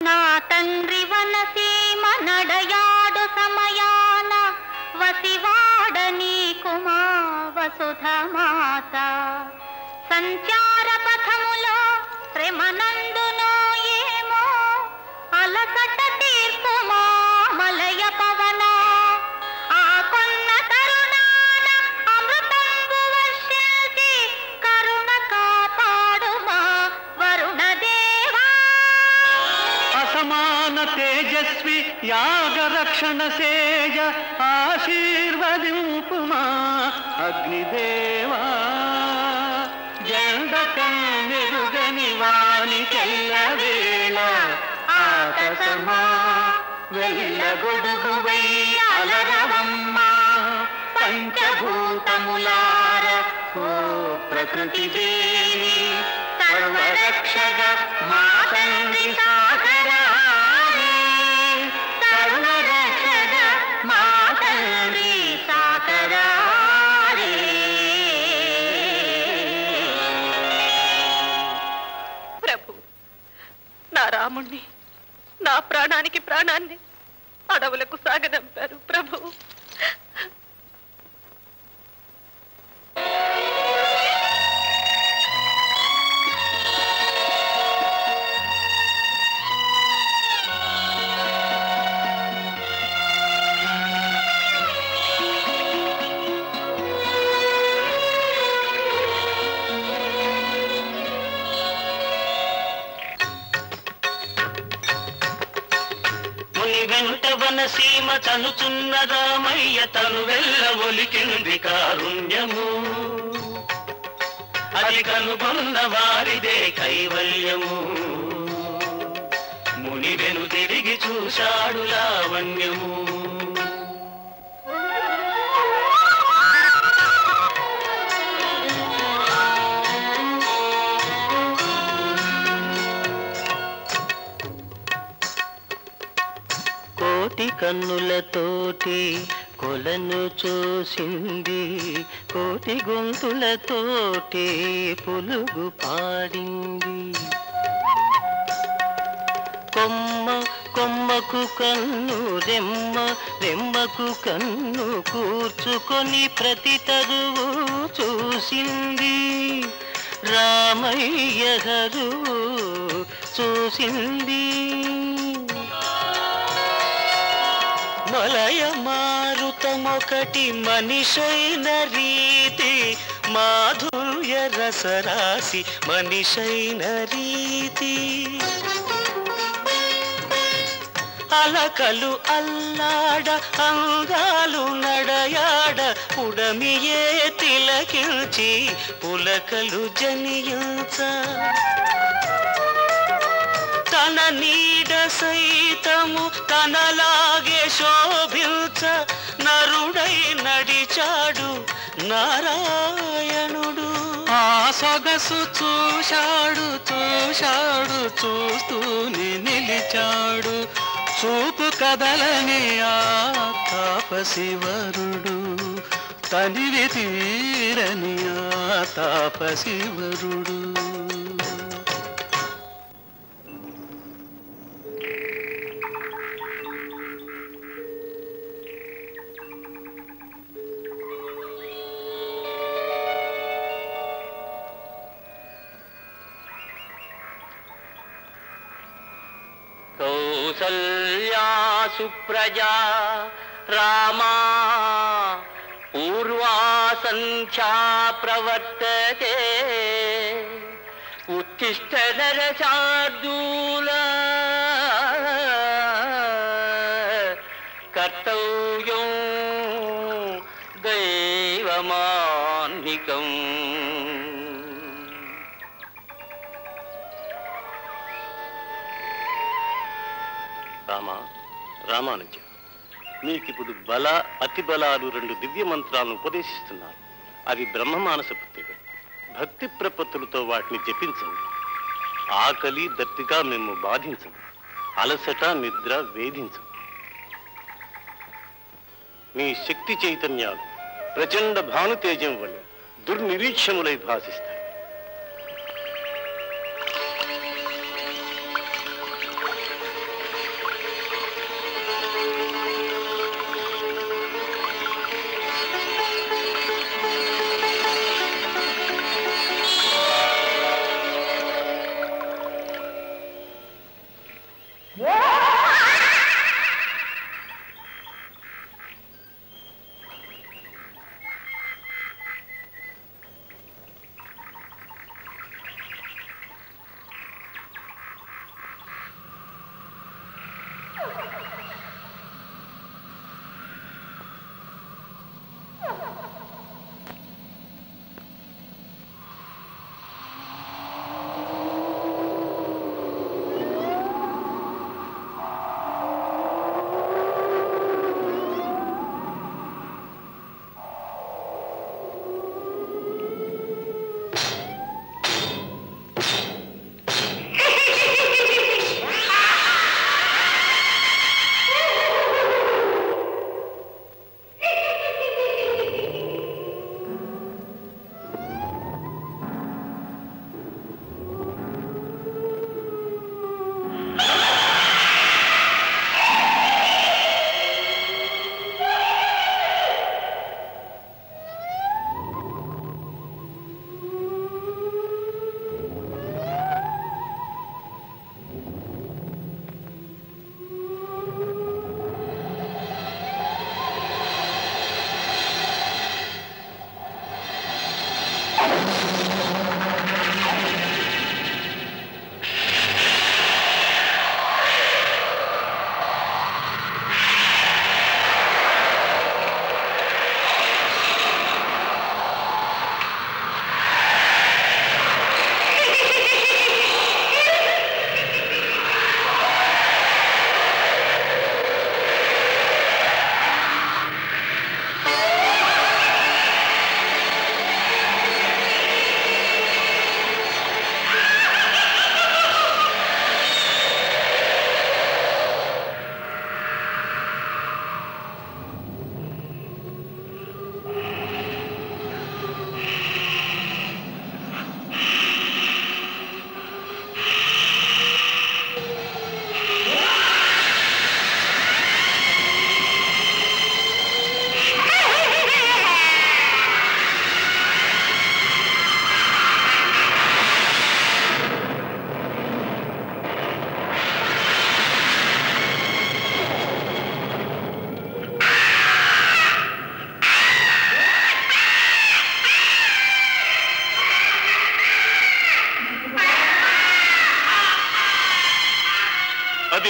నా తండ్రి వనసీమ నడయాడు సమయాన వసివాడ నీకుమా వసుధమాత సంచార పథములో శ్రమనందునో ఏమో అలసట తీర్పుమా మలయ పవన ఆ కొన్న తరుణాన అమృతంబు వర్షించి కరుణ కాపాడుమా వరుణ దేవా అసమాన తేజస్వి యాగ రక్షణ సేజ ఆశీర్వదింపుమా అగ్నిదేవా జండ కన్నెరుగని వాని తెల్లవేళ ఆకాశమా వెళ్ళగొడుగువై అలరవమ్మా పంచభూతములార ఓ ప్రకృతి దేవి సర్వరక్షక మా తండ్రి సాగరారే సర్వరక్షక మా తండ్రి సాగరారే ప్రభు నా రాముణ్ణి నా ప్రాణానికి ప్రాణాన్ని అడవులకు సాగనంపారు ప్రభు ముని వెంట వనసీమ చనుచున్న రామయ్య తను వెళ్ళ ఒలికింది కారుణ్యము అది కనుగొన్న వారిదే కైవల్యము ముని వెను తిరిగి చూశాడు లావణ్యము కోటి కన్నులతోటి కొలను చూసింది కోటి గొంతులతోటి పులుగు పాడింది కొమ్మ కొమ్మకు కన్ను రెమ్మ రెమ్మకు కన్ను కూర్చుకొని ప్రతి తరువు చూసింది రామయ్య హరువు చూసింది మలయ మారుతమొకటి మనిషైన రీతి మాధుర్య రసరాశి మనిషైన రీతి అలకలు అల్లాడ అంగాలు నడయాడ పుడమియే తిలకించి పులకలు జనియుచ తన నీడ సైతము తనలాగే శోభించ నరుడై నడిచాడు నారాయణుడు ఆ సొగసు చూశాడు చూశాడు చూస్తూనే నిలిచాడు చూపు కదలని ఆ తాపశివరుడు తనివి తీరని ఆ తాపశివరుడు కౌసల్యా సుప్రజా రామా పూర్వా సంధ్యా ప్రవర్తతే ఉత్తిష్ట నరశార్దూల కర్తవ్యం దైవమాన్నికం రామా రామానుజ నీకిప్పుడు బల అతి బలాలు రెండు దివ్య మంత్రాలను ఉపదేశిస్తున్నారు అవి బ్రహ్మ మానస పుత్రిక భక్తి ప్రపత్తులతో వాటిని జపించండి ఆకలి దప్పిగా మేము బాధించం అలసట నిద్ర వేధించం మీ శక్తి చైతన్యాలు ప్రచండ భానుతేజం వలె దుర్నిరీక్షములై భాసిస్తాయి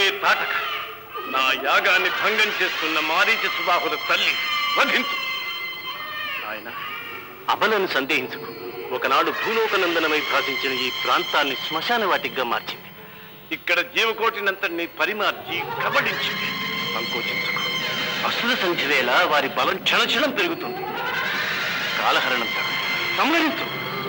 తాటక నా యాగాన్ని భంగం చేస్తున్న మారీచ సుబాహుల తల్లి వధించు ఆయన అబలను సందేహించుకు ఒకనాడు భూలోకనందనమై భాషించిన ఈ ప్రాంతాన్ని శ్మశాన వాటిగా మార్చింది ఇక్కడ జీవకోటినంతటిని పరిమార్చి కబడించింది సంకోచించకు అసుర సంధి వేళ వారి బలం క్షణక్షణం పెరుగుతుంది కాలహరణం తగ సంహరించు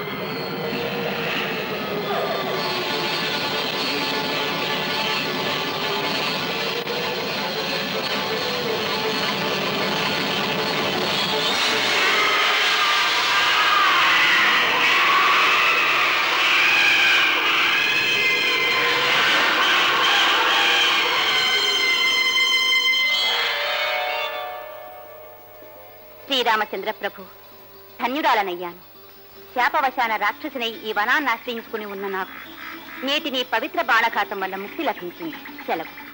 శ్రీరామచంద్ర ప్రభు ధన్యురాలనయ్యాను శాపవశాన రాక్షసినై ఈ వనాన్ని ఆశ్రయించుకుని ఉన్న నాకు నేటి నీ పవిత్ర బాణఘాతం వల్ల ముక్తి లభించింది సెలవు